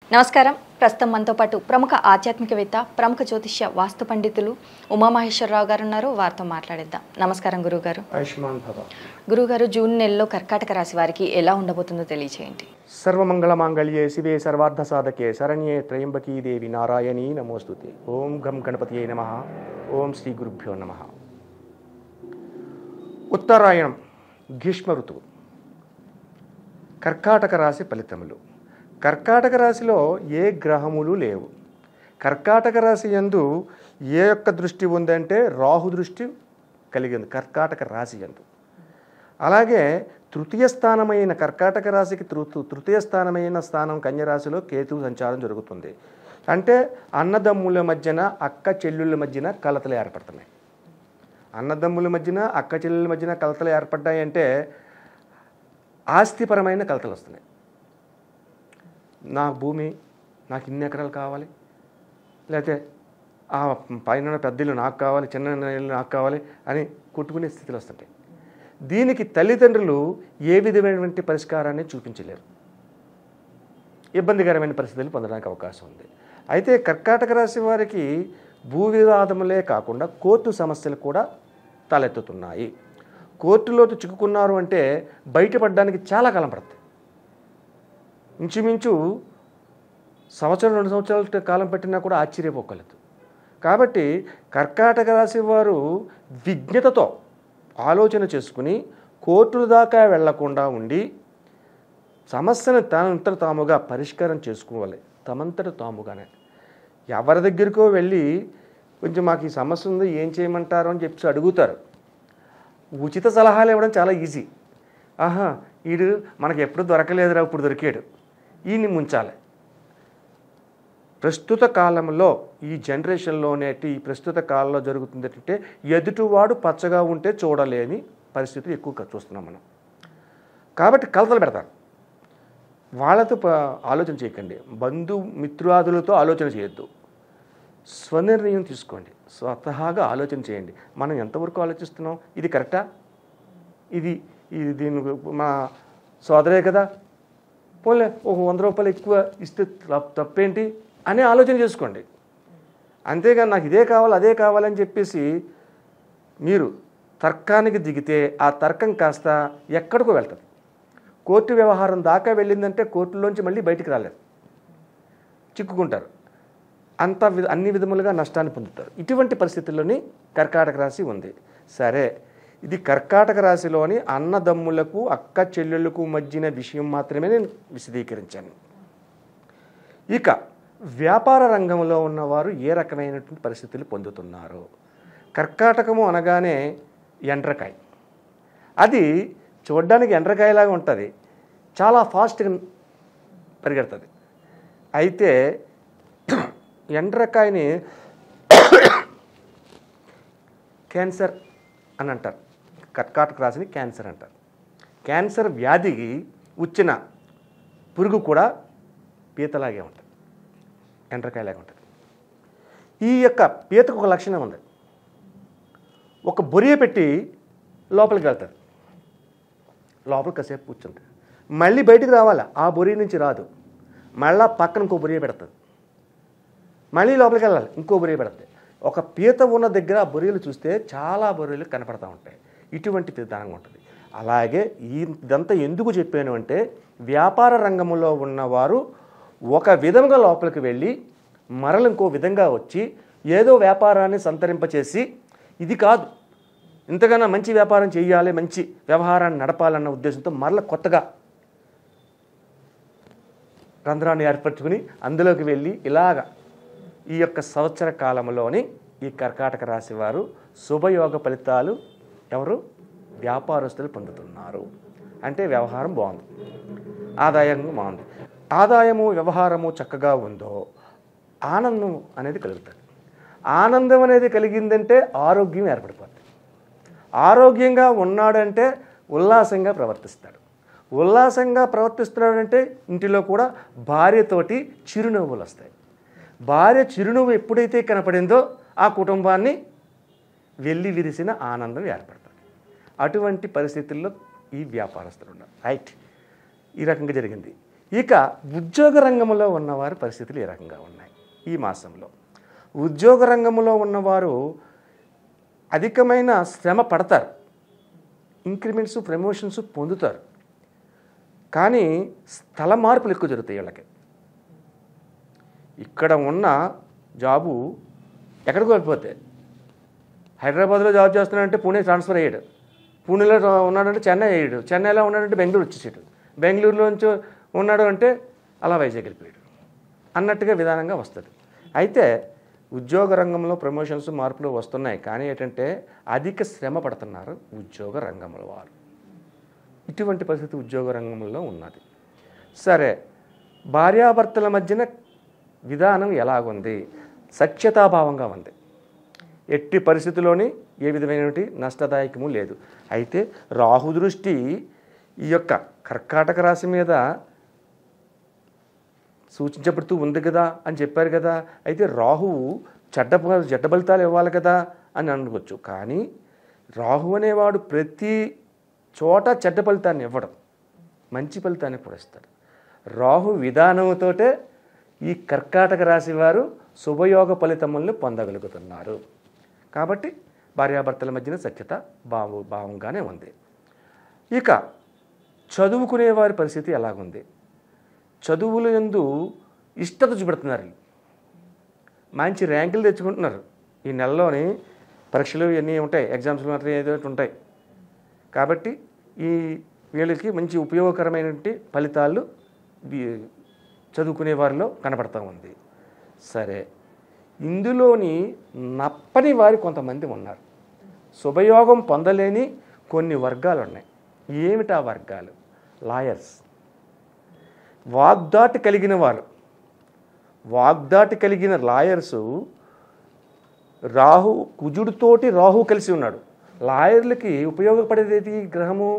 నమస్కారం ప్రస్తుతం మనతో పాటు ప్రముఖ ఆధ్యాత్మికవేత్త ప్రముఖ జ్యోతిష్య వాస్తు పండితులు ఉమామహేశ్వరరావు గారు ఉన్నారు వారితో మాట్లాడిద్దాం నమస్కారం గురుగారు ఆయుష్మాన్ భవ గురుగారు జూన్ నెలలో కర్కాటక రాశి వారికి ఎలా ఉండబోతుందో తెలియచేయండి సర్వమంగళ మాంగళ్యే శివే సర్వార్థ సాధకే శరణ్యే త్రయంబకీ దేవి నారాయణీ నమోస్తుతే ఓం గం గణపతియే నమ ఓం శ్రీ గురుభ్యో నమ ఉత్తరాయణం గ్రీష్మ ఋతువు కర్కాటక రాశి ఫలితములు కర్కాటక రాశిలో ఏ గ్రహములు లేవు కర్కాటక రాశి యందు ఏ యొక్క దృష్టి ఉందంటే రాహు దృష్టి కలిగింది కర్కాటక రాశి యందు అలాగే తృతీయ స్థానమైన కర్కాటక రాశికి తృ- తృతీయ స్థానమైన స్థానం కన్యరాశిలో కేతువు సంచారం జరుగుతుంది అంటే అన్నదమ్ముల మధ్యన అక్క చెల్లుళ్ళ మధ్యన కలతలు ఏర్పడుతున్నాయి అన్నదమ్ముల మధ్యన అక్క చెల్లెల మధ్యన కలతలు ఏర్పడ్డాయి అంటే ఆస్తిపరమైన కలతలు వస్తున్నాయి నా భూమి నాకు ఇన్ని ఎకరాలు కావాలి లేకపోతే ఆ పైన ఉన్న పెద్ద ఇల్లు నాకు కావాలి చిన్న ఇల్లు నాకు కావాలి అని కొట్టుకునే స్థితిలో వస్తుంటాయి దీనికి తల్లిదండ్రులు ఏ విధమైనటువంటి పరిష్కారాన్ని చూపించలేరు ఇబ్బందికరమైన పరిస్థితులు పొందడానికి అవకాశం ఉంది అయితే కర్కాటక రాశి వారికి భూ వివాదములే కాకుండా కోర్టు సమస్యలు కూడా తలెత్తుతున్నాయి కోర్టులో చిక్కుకున్నారు అంటే బయటపడడానికి చాలా కాలం పడుతుంది ఇంచుమించు సంవత్సరం రెండు సంవత్సరాల కాలం పెట్టినా కూడా ఆశ్చర్యపోకలేదు కాబట్టి కర్కాటక రాశి వారు విజ్ఞతతో ఆలోచన చేసుకుని కోర్టుల దాకా వెళ్లకుండా ఉండి సమస్యను తనంతట తాముగా పరిష్కారం చేసుకోవాలి తమంతట తాముగానే ఎవరి దగ్గరికో వెళ్ళి కొంచెం మాకు ఈ సమస్య ఉంది ఏం చేయమంటారు అని చెప్పి అడుగుతారు ఉచిత సలహాలు ఇవ్వడం చాలా ఈజీ ఆహా వీడు మనకి ఎప్పుడు దొరకలేదురా ఇప్పుడు దొరికాడు ఈయన్ని ముంచాలి ప్రస్తుత కాలంలో ఈ జనరేషన్లోనేటి ఈ ప్రస్తుత కాలంలో జరుగుతుంది ఏంటంటే ఎదుటివాడు పచ్చగా ఉంటే చూడలేని పరిస్థితులు ఎక్కువగా చూస్తున్నాం మనం కాబట్టి కలతలు పెడతారు వాళ్ళతో ప- ఆలోచన చేయకండి బంధు మిత్రాదులతో ఆలోచన చేయొద్దు స్వనిర్ణయం తీసుకోండి స్వతహాగా ఆలోచన చేయండి మనం ఎంతవరకు ఆలోచిస్తున్నాం ఇది కరెక్టా ఇది ఇది దీని మా సోదరే కదా పోలే ఒక వంద రూపాయలు ఎక్కువ ఇస్తే తప్- తప్పేంటి అని ఆలోచన చేసుకోండి అంతేగాని నాకు ఇదే కావాలి అదే కావాలని చెప్పేసి మీరు తర్కానికి దిగితే ఆ తర్కం కాస్త ఎక్కడికో వెళ్తుంది కోర్టు వ్యవహారం దాకా వెళ్ళిందంటే కోర్టులోంచి మళ్ళీ బయటికి రాలేరు చిక్కుకుంటారు అంత విధ అన్ని విధములుగా నష్టాన్ని పొందుతారు ఇటువంటి పరిస్థితుల్లోని కర్కాటక రాశి ఉంది సరే ఇది కర్కాటక రాశిలోని అన్నదమ్ములకు అక్క చెల్లెళ్ళకు మధ్యన విషయం మాత్రమే నేను విశదీకరించాను ఇక వ్యాపార రంగంలో ఉన్నవారు ఏ రకమైనటువంటి పరిస్థితులు పొందుతున్నారు కర్కాటకము అనగానే ఎండ్రకాయ అది చూడడానికి ఎండ్రకాయలాగా ఉంటుంది చాలా ఫాస్ట్గా పరిగెడుతుంది అయితే ఎండ్రకాయని క్యాన్సర్ అని అంటారు కర్కాటక రాశిని క్యాన్సర్ అంటారు క్యాన్సర్ వ్యాధికి వచ్చిన పురుగు కూడా పీతలాగే ఉంటుంది ఎండ్రకాయలాగే ఉంటుంది ఈ యొక్క పీతకు ఒక లక్షణం ఉంది ఒక బొరియ పెట్టి లోపలికి వెళ్తారు లోపల కాసేపు కూర్చుంటుంది మళ్ళీ బయటికి రావాలి ఆ బొరియ నుంచి రాదు మళ్ళా పక్కన ఇంకో బొరియ పెడుతుంది మళ్ళీ లోపలికి వెళ్ళాలి ఇంకో బొరియ పెడుతుంది ఒక పీత ఉన్న దగ్గర ఆ బొరియలు చూస్తే చాలా బొరియలు కనపడతా ఉంటాయి ఇటువంటి విధానంగా ఉంటుంది అలాగే ఈ ఇదంతా ఎందుకు చెప్పాను అంటే వ్యాపార రంగంలో ఉన్నవారు ఒక విధంగా లోపలికి వెళ్ళి మరల ఇంకో విధంగా వచ్చి ఏదో వ్యాపారాన్ని సంతరింపచేసి ఇది కాదు ఇంతకన్నా మంచి వ్యాపారం చేయాలి మంచి వ్యవహారాన్ని నడపాలన్న ఉద్దేశంతో మరల కొత్తగా రంధ్రాన్ని ఏర్పరచుకుని అందులోకి వెళ్ళి ఇలాగా ఈ యొక్క సంవత్సర కాలంలోని ఈ కర్కాటక రాశి వారు శుభయోగ ఫలితాలు ఎవరు వ్యాపారస్తులు పొందుతున్నారు అంటే వ్యవహారం బాగుంది ఆదాయం బాగుంది ఆదాయము వ్యవహారము చక్కగా ఉందో ఆనందం అనేది కలుగుతుంది ఆనందం అనేది కలిగిందంటే ఆరోగ్యం ఏర్పడిపోతుంది ఆరోగ్యంగా ఉన్నాడంటే ఉల్లాసంగా ప్రవర్తిస్తాడు ఉల్లాసంగా ప్రవర్తిస్తున్నాడంటే ఇంటిలో కూడా భార్యతోటి చిరునవ్వులు వస్తాయి భార్య చిరునవ్వు ఎప్పుడైతే కనపడిందో ఆ కుటుంబాన్ని వెళ్ళి విరిసిన ఆనందం ఏర్పడుతుంది అటువంటి పరిస్థితుల్లో ఈ వ్యాపారస్తులు ఉన్నారు రైట్ ఈ రకంగా జరిగింది ఇక ఉద్యోగ రంగంలో ఉన్నవారి పరిస్థితులు ఏ రకంగా ఉన్నాయి ఈ మాసంలో ఉద్యోగ రంగంలో ఉన్నవారు అధికమైన శ్రమ పడతారు ఇంక్రిమెంట్స్ ప్రమోషన్స్ పొందుతారు కానీ స్థల మార్పులు ఎక్కువ జరుగుతాయి వీళ్ళకి ఇక్కడ ఉన్న జాబు ఎక్కడికి వెళ్ళిపోతే హైదరాబాద్లో జాబ్ చేస్తున్నాడంటే పూణే ట్రాన్స్ఫర్ అయ్యాడు పూణేలో ఉన్నాడంటే చెన్నై అయ్యాడు చెన్నైలో ఉన్నాడంటే బెంగళూరు వచ్చేసాడు బెంగళూరులో నుంచి ఉన్నాడు అంటే అలా వైజాగ్ వెళ్ళిపోయాడు అన్నట్టుగా విధానంగా వస్తుంది అయితే ఉద్యోగ రంగంలో ప్రమోషన్స్ మార్పులు వస్తున్నాయి కానీ ఏంటంటే అధిక శ్రమ పడుతున్నారు ఉద్యోగ రంగంలో వారు ఇటువంటి పరిస్థితి ఉద్యోగ రంగంలో ఉన్నది సరే భార్యాభర్తల మధ్యన విధానం ఎలాగుంది సత్యతాభావంగా ఉంది ఎట్టి పరిస్థితిలోని ఏ విధమైనటువంటి నష్టదాయకము లేదు అయితే రాహు దృష్టి ఈ యొక్క కర్కాటక రాశి మీద సూచించబడుతూ ఉంది కదా అని చెప్పారు కదా అయితే రాహువు చెడ్డ ఫ- చెడ్డ ఫలితాలు ఇవ్వాలి కదా అని అనుకోవచ్చు కానీ రాహు అనేవాడు ప్రతి చోట చెడ్డ ఫలితాన్ని ఇవ్వడం మంచి ఫలితాన్ని కూడా ఇస్తాడు రాహు విధానంతోటే ఈ కర్కాటక రాశి వారు శుభయోగ ఫలితములను పొందగలుగుతున్నారు కాబట్టి భార్యాభర్తల మధ్యన సఖ్యత భావ భావంగానే ఉంది ఇక చదువుకునే వారి పరిస్థితి ఎలాగుంది చదువుల ఎందు ఇష్టత చూపెడుతున్నారు వీళ్ళు. మంచి ర్యాంకులు తెచ్చుకుంటున్నారు ఈ నెలలోని పరీక్షలు ఇవన్నీ ఉంటాయి ఎగ్జామ్స్లు మాత్రం ఏదో ఒకటి ఉంటాయి కాబట్టి ఈ వీళ్ళకి మంచి ఉపయోగకరమైనటువంటి ఫలితాలు వీ- చదువుకునే వారిలో కనపడతా ఉంది సరే ఇందులోని నప్పని వారి కొంతమంది ఉన్నారు శుభయోగం పొందలేని కొన్ని వర్గాలు ఉన్నాయి ఏమిటా వర్గాలు లాయర్స్ వాగ్దాటి కలిగిన వారు వాగ్దాటి కలిగిన లాయర్సు రాహు కుజుడితోటి రాహు కలిసి ఉన్నాడు లాయర్లకి ఉపయోగపడేది ఏది ఈ గ్రహము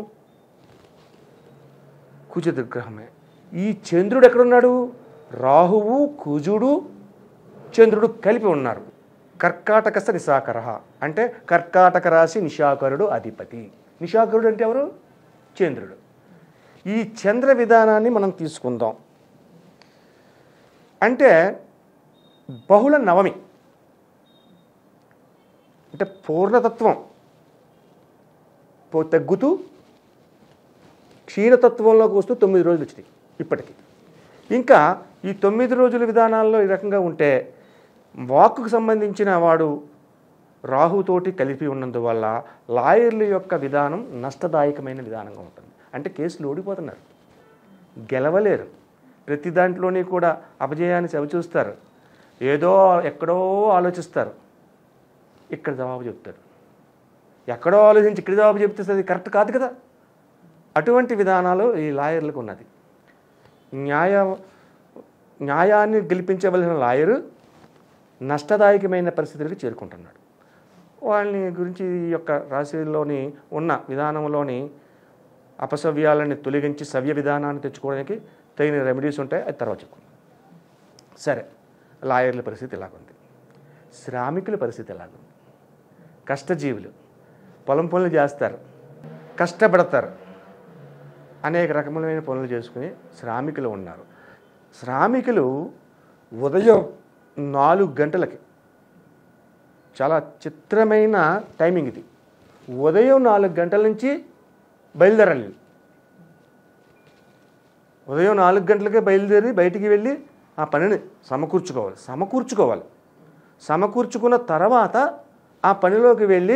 కుజుడు గ్రహమే ఈ చంద్రుడు ఎక్కడున్నాడు రాహువు కుజుడు చంద్రుడు కలిపి ఉన్నారు కర్కాటకస నిశాకర అంటే కర్కాటక రాశి నిశాకరుడు అధిపతి నిశాకరుడు అంటే ఎవరు చంద్రుడు ఈ చంద్ర విధానాన్ని మనం తీసుకుందాం అంటే బహుళ నవమి అంటే పూర్ణతత్వం పో- తగ్గుతూ క్షీణతత్వంలోకి వస్తూ తొమ్మిది రోజులు వచ్చినాయి ఇప్పటికి ఇంకా ఈ తొమ్మిది రోజుల విధానాల్లో ఈ రకంగా ఉంటే వాక్కుకు సంబంధించిన వాడు రాహుతోటి కలిపి ఉన్నందువల్ల లాయర్ల యొక్క విధానం నష్టదాయకమైన విధానంగా ఉంటుంది అంటే కేసులు ఓడిపోతున్నారు గెలవలేరు ప్రతి దాంట్లోని కూడా అపజయాన్ని చవిచూస్తారు ఏదో ఎక్కడో ఆలోచిస్తారు ఇక్కడ జవాబు చెప్తారు ఎక్కడో ఆలోచించి ఇక్కడ జవాబు చెప్తే అది కరెక్ట్ కాదు కదా అటువంటి విధానాలు ఈ లాయర్లకు ఉన్నది న్యాయ న్యాయాన్ని గెలిపించవలసిన లాయరు నష్టదాయకమైన పరిస్థితులకు చేరుకుంటున్నాడు వాళ్ళని గురించి ఈ యొక్క రాశిలోని ఉన్న విధానంలోని అపసవ్యాలని తొలగించి సవ్య విధానాన్ని తెచ్చుకోవడానికి తగిన రెమెడీస్ ఉంటాయి అది తర్వాత చెప్పుకుందాం సరే లాయర్ల పరిస్థితి ఎలాగుంది శ్రామికుల పరిస్థితి ఎలాగుంది కష్టజీవులు పొలం పనులు చేస్తారు కష్టపడతారు అనేక రకములైన పనులు చేసుకుని శ్రామికులు ఉన్నారు శ్రామికులు ఉదయం నాలుగు గంటలకి చాలా చిత్రమైన టైమింగ్ ఇది ఉదయం నాలుగు గంటల నుంచి బయలుదేరాలి వీళ్ళు. ఉదయం నాలుగు గంటలకే బయలుదేరి బయటికి వెళ్ళి ఆ పనిని సమకూర్చుకోవాలి సమకూర్చుకోవాలి సమకూర్చుకున్న తర్వాత ఆ పనిలోకి వెళ్ళి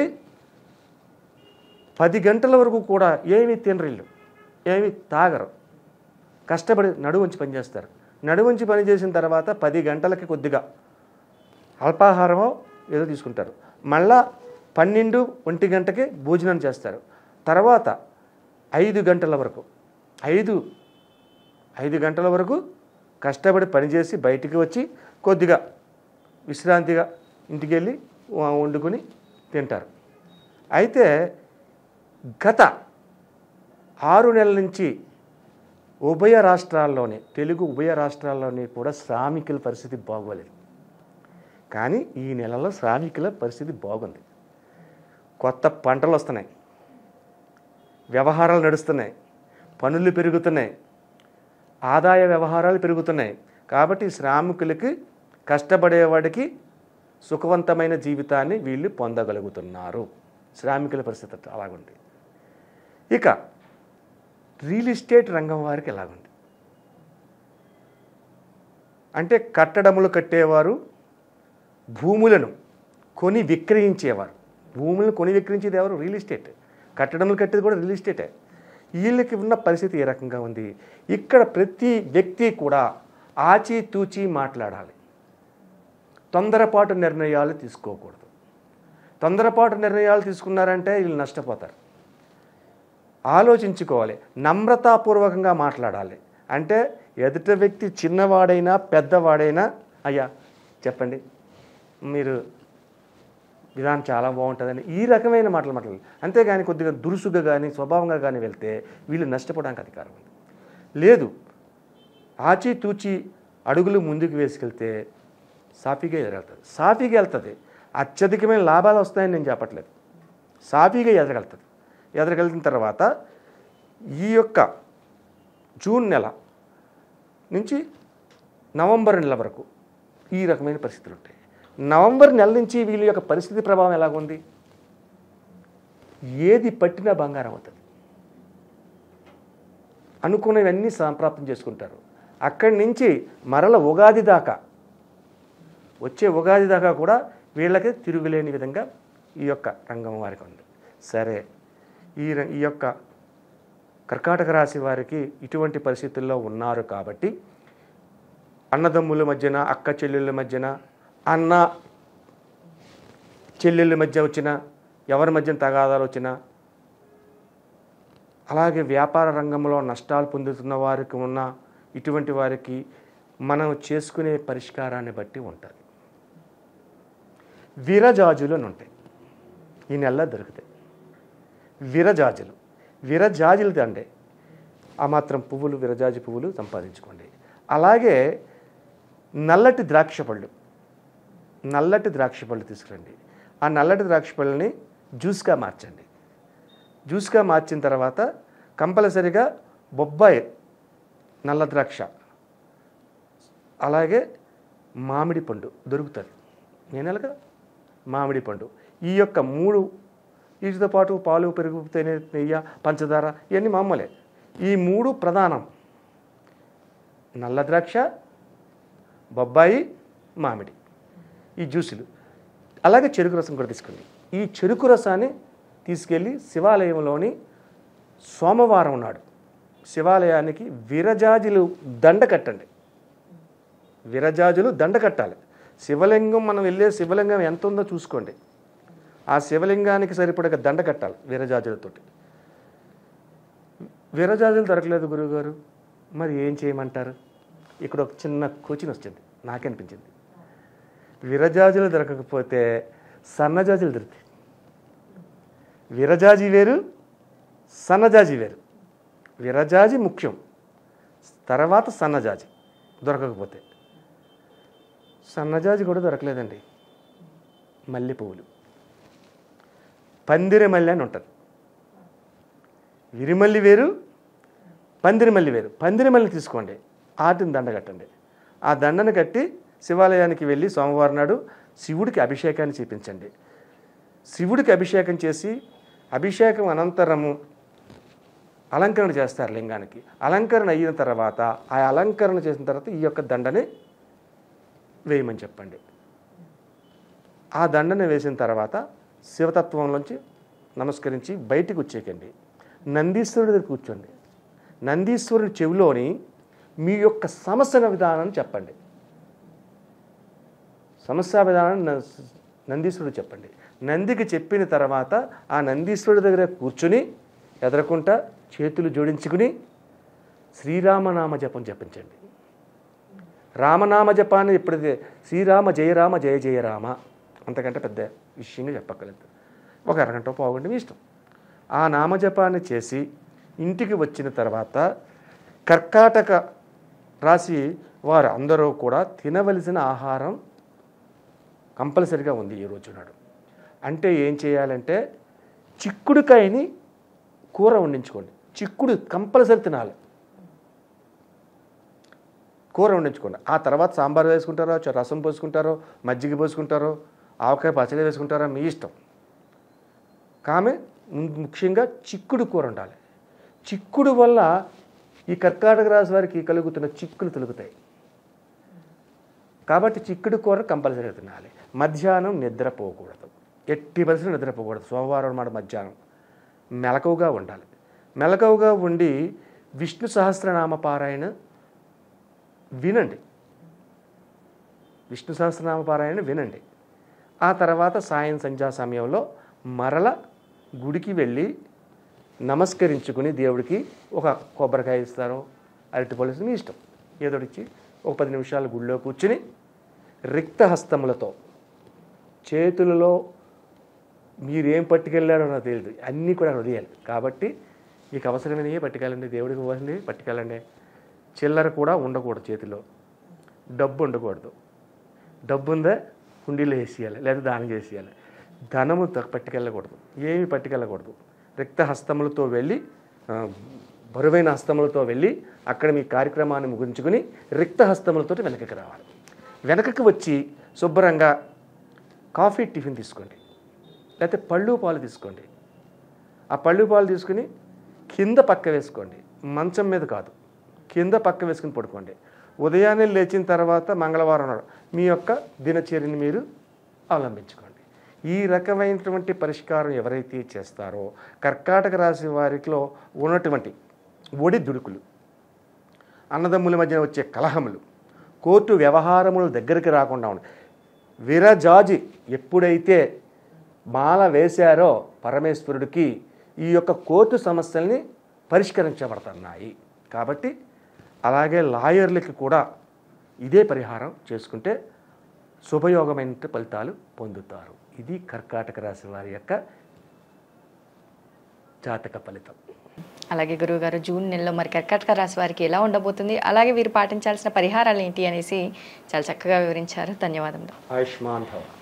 పది గంటల వరకు కూడా ఏమీ తినరు వీళ్ళు ఏమీ తాగరు కష్టపడి నడువంచి పనిచేస్తారు నడువంచి పని చేసిన తర్వాత పది గంటలకి కొద్దిగా అల్పాహారమో ఏదో తీసుకుంటారు మళ్ళా పన్నెండు ఒంటి గంటకి భోజనం చేస్తారు తర్వాత ఐదు గంటల వరకు ఐదు ఐదు గంటల వరకు కష్టపడి పనిచేసి బయటికి వచ్చి కొద్దిగా విశ్రాంతిగా ఇంటికి వెళ్ళి వ- వండుకొని తింటారు అయితే గత ఆరు నెలల నుంచి ఉభయ రాష్ట్రాల్లోనే తెలుగు ఉభయ రాష్ట్రాల్లోనే కూడా శ్రామికుల పరిస్థితి బాగోలేదు కానీ ఈ నెలలో శ్రామికుల పరిస్థితి బాగుంది కొత్త పంటలు వస్తున్నాయి వ్యవహారాలు నడుస్తున్నాయి పనులు పెరుగుతున్నాయి ఆదాయ వ్యవహారాలు పెరుగుతున్నాయి కాబట్టి శ్రామికులకి కష్టపడేవాడికి సుఖవంతమైన జీవితాన్ని వీళ్ళు పొందగలుగుతున్నారు శ్రామికుల పరిస్థితి అలాగుంది ఇక రియల్ ఎస్టేట్ రంగం వారికి ఎలాగుంది అంటే కట్టడములు కట్టేవారు భూములను కొని విక్రయించేవారు భూములను కొని విక్రయించేది ఎవరు రియల్ ఎస్టేట్ కట్టడములు కట్టేది కూడా రియల్ ఎస్టేటే వీళ్ళకి ఉన్న పరిస్థితి ఏ రకంగా ఉంది ఇక్కడ ప్రతి వ్యక్తి కూడా ఆచితూచి మాట్లాడాలి తొందరపాటు నిర్ణయాలు తీసుకోకూడదు తొందరపాటు నిర్ణయాలు తీసుకున్నారంటే వీళ్ళు నష్టపోతారు ఆలోచించుకోవాలి నమ్రతాపూర్వకంగా మాట్లాడాలి అంటే ఎదుట వ్యక్తి చిన్నవాడైనా పెద్దవాడైనా అయ్యా చెప్పండి మీరు విధానం చాలా బాగుంటుందని ఈ రకమైన మాటలు మాట్లాడాలి అంతేగాని కొద్దిగా దురుసుగా కానీ స్వభావంగా కానీ వెళ్తే వీళ్ళు నష్టపోవడానికి అధికారం ఉంది లేదు ఆచితూచి అడుగులు ముందుకు వేసుకెళ్తే సాఫీగా ఎదగలుగుతుంది సాఫీగా వెళ్తుంది అత్యధికమైన లాభాలు వస్తాయని నేను చెప్పట్లేదు సాఫీగా ఎదగలుగుతుంది ఎదగలిగిన తర్వాత ఈ యొక్క జూన్ నెల నుంచి నవంబర్ నెల వరకు ఈ రకమైన పరిస్థితులు ఉంటాయి నవంబర్ నెల నుంచి వీళ్ళ యొక్క పరిస్థితి ప్రభావం ఎలాగుంది ఏది పట్టినా బంగారం అవుతుంది అనుకున్నవన్నీ సంప్రాప్తం చేసుకుంటారు అక్కడి నుంచి మరల ఉగాది దాకా వచ్చే ఉగాది దాకా కూడా వీళ్ళకి తిరుగులేని విధంగా ఈ యొక్క రంగం వారికి ఉంది సరే ఈ ర- ఈ యొక్క కర్కాటక రాశి వారికి ఇటువంటి పరిస్థితుల్లో ఉన్నారు కాబట్టి అన్నదమ్ముల మధ్యన అక్క చెల్లెళ్ళ మధ్యన అన్న చెల్లెళ్ళ మధ్య వచ్చిన ఎవరి మధ్యన తగాదాలు వచ్చినా అలాగే వ్యాపార రంగంలో నష్టాలు పొందుతున్న వారికి ఉన్న ఇటువంటి వారికి మనం చేసుకునే పరిష్కారాన్ని బట్టి ఉంటుంది విరజాజులు అని ఉంటాయి ఈ నెలలో దొరుకుతాయి విరజాజులు విరజాజులు దండే ఆ మాత్రం పువ్వులు విరజాజి పువ్వులు సంపాదించుకోండి అలాగే నల్లటి ద్రాక్ష పళ్ళు నల్లటి ద్రాక్ష పళ్ళు తీసుకురండి ఆ నల్లటి ద్రాక్ష పళ్ళని జ్యూస్గా మార్చండి జ్యూస్గా మార్చిన తర్వాత కంపల్సరిగా బొబ్బాయి నల్ల ద్రాక్ష అలాగే మామిడి పండు దొరుకుతుంది నేనెలగా మామిడి పండు ఈ యొక్క మూడు వీటితో పాటు పాలు పెరుగు తేనె నెయ్యి పంచదార ఇవన్నీ మామూలే ఈ మూడు ప్రధానం నల్ల ద్రాక్ష బొబ్బాయి మామిడి ఈ జ్యూసులు అలాగే చెరుకు రసం కూడా తీసుకోండి ఈ చెరుకు రసాన్ని తీసుకెళ్ళి శివాలయంలోని సోమవారం నాడు శివాలయానికి విరజాజులు దండ కట్టండి విరజాజులు దండ కట్టాలి శివలింగం మనం వెళ్ళే శివలింగం ఎంత ఉందో చూసుకోండి ఆ శివలింగానికి సరిపడక దండ కట్టాలి విరజాజులతోటి విరజాజులు దొరకలేదు గురువుగారు మరి ఏం చేయమంటారు ఇక్కడ ఒక చిన్న కోచింగ్ వచ్చింది నాకనిపించింది విరజాజులు దొరకకపోతే సన్నజాజులు దొరుకుతాయి విరజాజి వేరు సన్నజాజి వేరు విరజాజి ముఖ్యం తర్వాత సన్నజాజి దొరకకపోతే సన్నజాజి కూడా దొరకలేదండి మల్లె పువ్వులు పందిరి మల్లె అని ఉంటుంది విరిమల్లి వేరు పందిరి మల్లి వేరు పందిరి మల్లి తీసుకోండి ఆటిని దండ కట్టండి ఆ దండను కట్టి శివాలయానికి వెళ్ళి సోమవారం నాడు శివుడికి అభిషేకాన్ని చేపించండి శివుడికి అభిషేకం చేసి అభిషేకం అనంతరము అలంకరణ చేస్తారు లింగానికి అలంకరణ అయిన తర్వాత ఆ అలంకరణ చేసిన తర్వాత ఈ యొక్క దండని వేయమని చెప్పండి ఆ దండని వేసిన తర్వాత శివతత్వంలోంచి నమస్కరించి బయటికి వచ్చేకండి నందీశ్వరుడి దగ్గర కూర్చోండి నందీశ్వరుడి చెవిలోని మీ యొక్క సమస్య విధానం చెప్పండి సమస్య విధానం న- నందీశ్వరుడు చెప్పండి నందికి చెప్పిన తర్వాత ఆ నందీశ్వరుడి దగ్గర కూర్చుని ఎదరకుంటా చేతులు జోడించుకుని శ్రీరామనామ జపం జపించండి రామనామ జపాన్ని ఎప్పుడైతే శ్రీరామ జయరామ జయ జయ రామ అంతకంటే పెద్ద విషయంగా చెప్పక్కర్లేదు ఒక అరగంట పావుగంట మీ ఇష్టం ఆ నామజపాన్ని చేసి ఇంటికి వచ్చిన తర్వాత కర్కాటక రాశి వారు అందరూ కూడా తినవలసిన ఆహారం కంపల్సరిగా ఉంది ఈ రోజు నాడు అంటే ఏం చేయాలంటే చిక్కుడుకాయని కూర వండించుకోండి చిక్కుడు కంపల్సరీ తినాలి కూర వండించుకోండి ఆ తర్వాత సాంబార్ వేసుకుంటారో చ- రసం పోసుకుంటారో మజ్జిగ పోసుకుంటారో ఆవకాయ పచ్చడి వేసుకుంటారో మీ ఇష్టం కామె ము- ముఖ్యంగా చిక్కుడు కూర ఉండాలి చిక్కుడు వల్ల ఈ కర్కాటక రాశి వారికి కలుగుతున్న చిక్కులు తొలుగుతాయి కాబట్టి చిక్కుడు కూర కంపల్సరీ తినాలి మధ్యాహ్నం నిద్రపోకూడదు ఎట్టి పరిస్థితులు నిద్రపోకూడదు సోమవారం మాట మధ్యాహ్నం మెలకువగా ఉండాలి మెలకువగా ఉండి విష్ణు సహస్రనామ పారాయణ వినండి విష్ణు సహస్రనామ పారాయణ వినండి ఆ తర్వాత సాయం సంధ్యా సమయంలో మరల గుడికి వెళ్ళి నమస్కరించుకుని దేవుడికి ఒక కొబ్బరికాయ ఇస్తారో అరటి పళ్ళు ఇస్తే మీ ఇష్టం ఏదో ఒకటి ఇచ్చి ఒక పది నిమిషాలు గుడిలో కూర్చుని రిక్త హస్తములతో చేతులలో మీరేం పట్టుకెళ్ళారో నాకు తెలియదు అన్నీ కూడా హృదయాలు కాబట్టి మీకు అవసరమైనవి పట్టుకెళ్ళండి దేవుడికి ఇవ్వాల్సినవి పట్టుకెళ్ళండి చిల్లర కూడా ఉండకూడదు చేతిలో డబ్బు ఉండకూడదు డబ్బు ఉందా హుండీలో వేసేయాలి లేదా దానం చేసేయాలి ధనము త- పట్టుకెళ్ళకూడదు ఏమి పట్టుకెళ్ళకూడదు రిక్త హస్తములతో వెళ్ళి ఆ, బరువైన హస్తములతో వెళ్ళి అక్కడ మీ కార్యక్రమాన్ని ముగించుకుని రిక్త హస్తములతో వెనకకి రావాలి వెనకకి వచ్చి శుభ్రంగా కాఫీ టిఫిన్ తీసుకోండి లేకపోతే పళ్ళు పాలు తీసుకోండి ఆ పళ్ళు పాలు తీసుకుని కింద పక్క వేసుకోండి మంచం మీద కాదు కింద పక్క వేసుకుని పడుకోండి ఉదయాన్నే లేచిన తర్వాత మంగళవారం నాడు మీ యొక్క దినచర్యని మీరు అవలంబించుకోండి ఈ రకమైనటువంటి పరిష్కారం ఎవరైతే చేస్తారో కర్కాటక రాశి వారిలో ఉన్నటువంటి ఒడి దుడుకులు అన్నదమ్ముల మధ్య వచ్చే కలహములు కోర్టు వ్యవహారములు దగ్గరికి రాకుండా ఉండి విరజాజి ఎప్పుడైతే మాల వేశారో పరమేశ్వరుడికి ఈ యొక్క కోర్టు సమస్యల్ని పరిష్కరించబడుతున్నాయి కాబట్టి అలాగే లాయర్లకి కూడా ఇదే పరిహారం చేసుకుంటే శుభయోగమైన ఫలితాలు పొందుతారు ఇది కర్కాటక రాశి వారి యొక్క జాతక ఫలితం అలాగే గురువుగారు జూన్ నెలలో మరి కర్కాటక రాశి వారికి ఎలా ఉండబోతుంది అలాగే వీరు పాటించాల్సిన పరిహారాలు ఏంటి అనేసి చాలా చక్కగా వివరించారు ధన్యవాదములు ఆయుష్మాన్ భవ